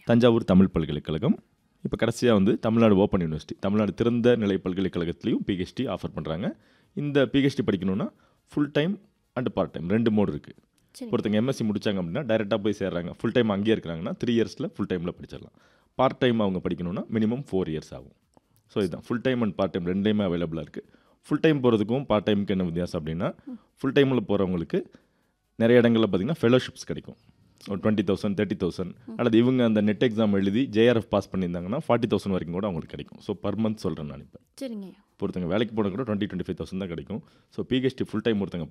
தஞ்சாவூர் தமிழ் பல்கலைக்கழகம் இப்போ கடைசியாக வந்து தமிழ்நாடு ஓப்பன் யூனிவர்சிட்டி தமிழ்நாடு திறந்த நிலை பல்கலைக்கழகத்துலேயும் பிஹெச்டி ஆஃபர் பண்ணுறாங்க இந்த பிஹெச்டி படிக்கணும்னா full time and part time ரெண்டு மோடு இருக்குது சரி ஒருத்தங்க எம்எஸ்சி முடிச்சாங்க அப்படின்னா டைரெக்டாக போய் சேர்றாங்க ஃபுல் டைம் அங்கேயே இருக்கிறாங்கன்னா த்ரீ இயர்ஸில் ஃபுல் டைமில் படிச்சிடலாம் பார்ட் டைம் அவங்க படிக்கணும்னா மினிமம் ஃபோர் இயர்ஸ் ஆகும் ஸோ இதுதான் full time and part time ரெண்டையுமே அவைலபிளாக இருக்குது ஃபுல் டைம் போகிறதுக்கும் பார்ட் டைமுக்கு என்ன வித்தியாசம் அப்படின்னா ஃபுல் டைமில் போகிறவங்களுக்கு நிறைய இடங்களில் பார்த்தீங்கன்னா ஃபெலோஷிப்ஸ் கிடைக்கும் ஒரு டுவெண்ட்டி தௌசண்ட் தேர்ட்டி தௌசண்ட் அல்லது இவங்க அந்த நெட் எக்ஸாம் எழுதி ஜேஆர்எஃப் பாஸ் பண்ணியிருந்தாங்கன்னா ஃபார்ட்டி தௌசண்ட் வரைக்கும் கூட அவங்களுக்கு கிடைக்கும் ஸோ பர் மந்த் சொல்கிறேன் நான் இப்போ சரிங்க ஒருத்தங்க வேலைக்கு போன கூட டுவெண்ட்டி டுவெண்ட்டி ஃபைவ் தௌசண்ட் தான் கிடைக்கும் ஸோ பிஹெச்டி ஃபுல் டைம் ஒருத்தங்க